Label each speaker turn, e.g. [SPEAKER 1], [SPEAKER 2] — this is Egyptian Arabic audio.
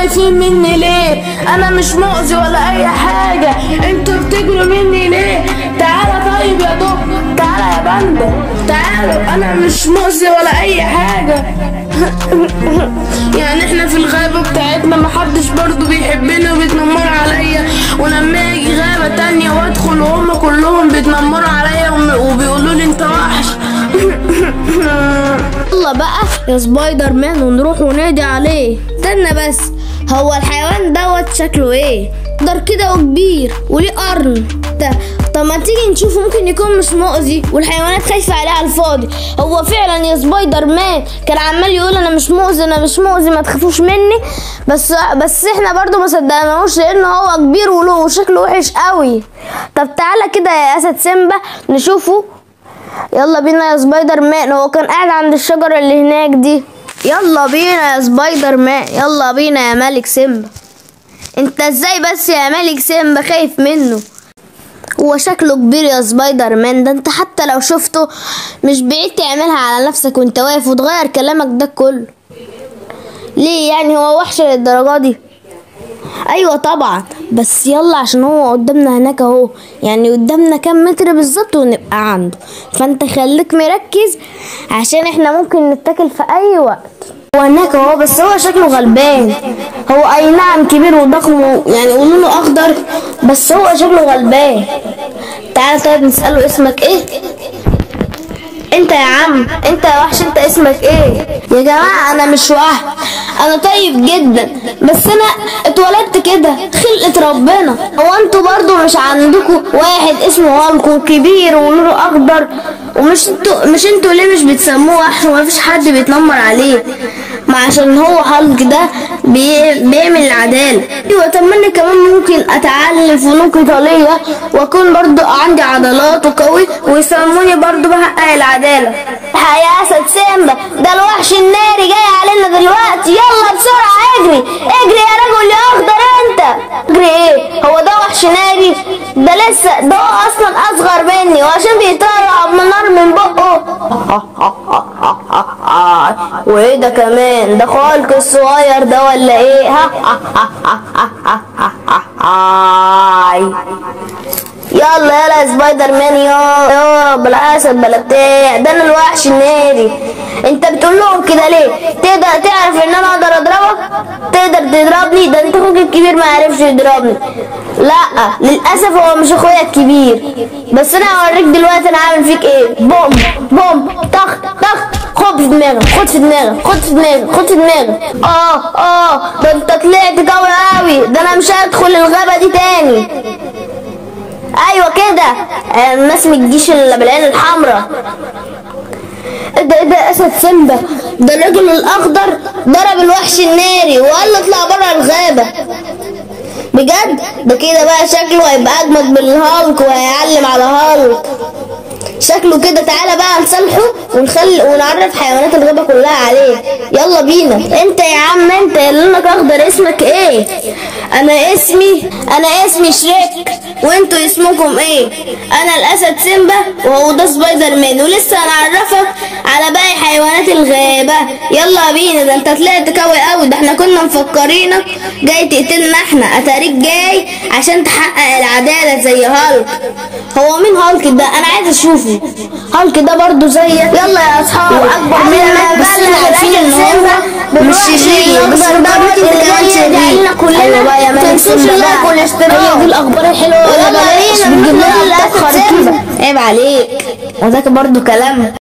[SPEAKER 1] خايفين مني ليه انا مش مؤذي ولا اي حاجة انتوا بتجروا مني ليه تعالى طيب يا دب تعالى يا باندا تعالوا انا مش مؤذي ولا اي حاجة يعني احنا في الغابة بتاعتنا محدش برضو بيحبني وبيتنمروا عليا ولما اجي غابة تانية وادخل وهم كلهم بيتنمروا عليا وم- وبيقولوا لي انت وحش
[SPEAKER 2] يلا بقى يا سبايدر مان ونروح ونادي عليه استنى بس هو الحيوان دوت شكله ايه قدر كده وكبير وليه قرن ده طب ما تيجي نشوفه ممكن يكون مش مؤذي والحيوانات خايفة عليه على الفاضي هو فعلا يا سبايدر مان كان عمال يقول انا مش مؤذي انا مش مؤذي ما تخافوش مني بس بس احنا برضو ما صدقناهوش لان هو كبير وله وشكله وحش قوي طب تعالى كده يا اسد سيمبا نشوفه يلا بينا يا سبايدر مان هو كان قاعد عند الشجرة اللي هناك دي يلا بينا يا سبايدر مان يلا بينا يا ملك سيمبا انت ازاي بس يا ملك سيمبا خايف منه هو شكله كبير يا سبايدر مان ده انت حتى لو شفته مش بعيد تعملها على نفسك وانت واقف وتغير كلامك ده كله ليه يعني هو وحش للدرجة دي ايوه طبعا بس يلا عشان هو قدامنا هناك اهو يعني قدامنا كام متر بالظبط ونبقى عنده فانت خليك مركز عشان احنا ممكن نتاكل في اي وقت هو هناك اهو بس هو شكله غلبان هو اي نعم كبير وضخم و- يعني ولونه اخضر بس هو شكله غلبان تعال طيب نسأله اسمك ايه انت يا عم انت يا وحش انت اسمك ايه يا جماعة انا مش وحش انا طيب جدا بس انا اتولدت كده خلقة ربنا هو انتوا برضو مش عندكوا واحد اسمه هالك كبير ونوره اخضر ومش انتوا مش انتوا ليه مش بتسموه وحش ومفيش حد بيتنمر عليه ما عشان هو هالك ده بي... بيعمل العدالة ايوه طب ما انا كمان ممكن اتعلم فنون قتالية واكون برضو عندي عضلات وقوي ويسموني برضو بحقق العدالة يا اسد سيمبا ده الوحش الناري جاي علينا دلوقتي يلا بسرعة اجري اجري يا رجل يا اخضر انت اجري ايه هو ده وحش ناري ده لسه ده هو اصلا اصغر مني وعشان بيطلع من نار من بقه وايه ده كمان ده خالق الصغير ده ولا ايه يلا يلا يا سبايدر مان يا يا بلا اسد بلا بتاع ده انا الوحش الناري انت بتقول لهم كده ليه تقدر تعرف ان انا اقدر اضربك تقدر تضربني ده انت اخوك الكبير ما عرفش يضربني لا للاسف هو مش اخويا الكبير بس انا هوريك دلوقتي انا عامل فيك ايه بوم بوم طخ طخ خد في دماغك خد في دماغك خد في دماغك خد في دماغك اه اه ده انت طلعت قوي قوي ده انا مش هدخل الغابه دي تاني ايوه كده آه، الناس من الجيش اللي بالعين الحمراء ايه ده ايه ده اسد سيمبا ده الرجل الاخضر ضرب الوحش الناري وقال له اطلع بره الغابه بجد ده كده بقى شكله هيبقى اجمد من الهالك وهيعلم على هالك شكله كده تعالى بقى نصالحه ونخلي ونعرف حيوانات الغابة كلها عليه يلا بينا انت يا عم انت اللي لونك اخضر اسمك ايه انا اسمي انا اسمي شريك وانتوا اسمكم ايه انا الاسد سيمبا وهو ده سبايدر مان ولسه هنعرفك على باقي حيوانات الغابة يلا بينا ده انت طلعت قوي قوي ده احنا كنا مفكرينك جاي تقتلنا احنا اتاريك جاي عشان تحقق العدالة زي هالك هو مين هالك ده انا عايز اشوفه هالك ده برضو زيك يلا يا اصحاب واكبر منك بس احنا عارفين ان هو مش شرير بس ممكن انت كمان شرير ايوه بقى يا مالك سيمبا بقى هي دي الاخبار الحلوه ولا بلاش بتجيب لنا متاخر كده عيب عليك وذاك برضو كلام